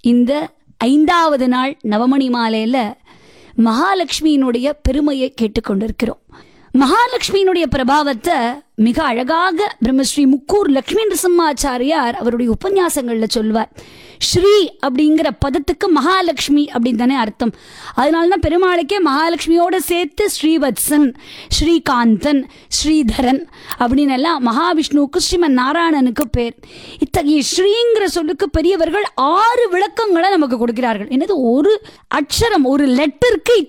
இந்த ஐந்தாவது நாள் நவமணி மாலையில மகாலட்சுமியினுடைய பெருமையை கேட்டுக்கொண்டிருக்கிறோம் மகாலட்சுமியினுடைய பிரபாவத்தை மிக அழகாக பிரம்மஸ்ரீ முக்கூர் லக்ஷ்மி நரசிம்மாச்சாரியார் அவருடைய உபன்யாசங்கள்ல சொல்வார் ஸ்ரீ அப்படிங்கிற பதத்துக்கு மகாலட்சுமி அப்படின்னு தானே அர்த்தம் அதனால தான் பெருமாளுக்கே மகாலட்சுமியோட சேர்த்து ஸ்ரீவத்சன் ஸ்ரீகாந்தன் ஸ்ரீதரன் அப்படின்னு எல்லாம் மகாவிஷ்ணுவுக்கு ஸ்ரீமன் நாராயணனுக்கு பேர் இத்தகைய ஸ்ரீங்கிற சொல்லுக்கு பெரியவர்கள் ஆறு விளக்கங்களை நமக்கு கொடுக்கிறார்கள் என்னது ஒரு அக்ஷரம் ஒரு லெட்டருக்கு